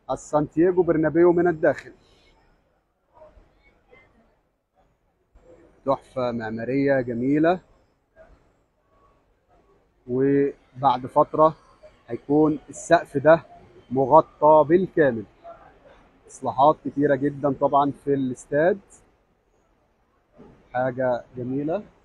السانتياغو برنابيو من الداخل تحفة معمارية جميلة وبعد فترة هيكون السقف ده مغطى بالكامل اصلاحات كتيرة جدا طبعا في الاستاد حاجة جميلة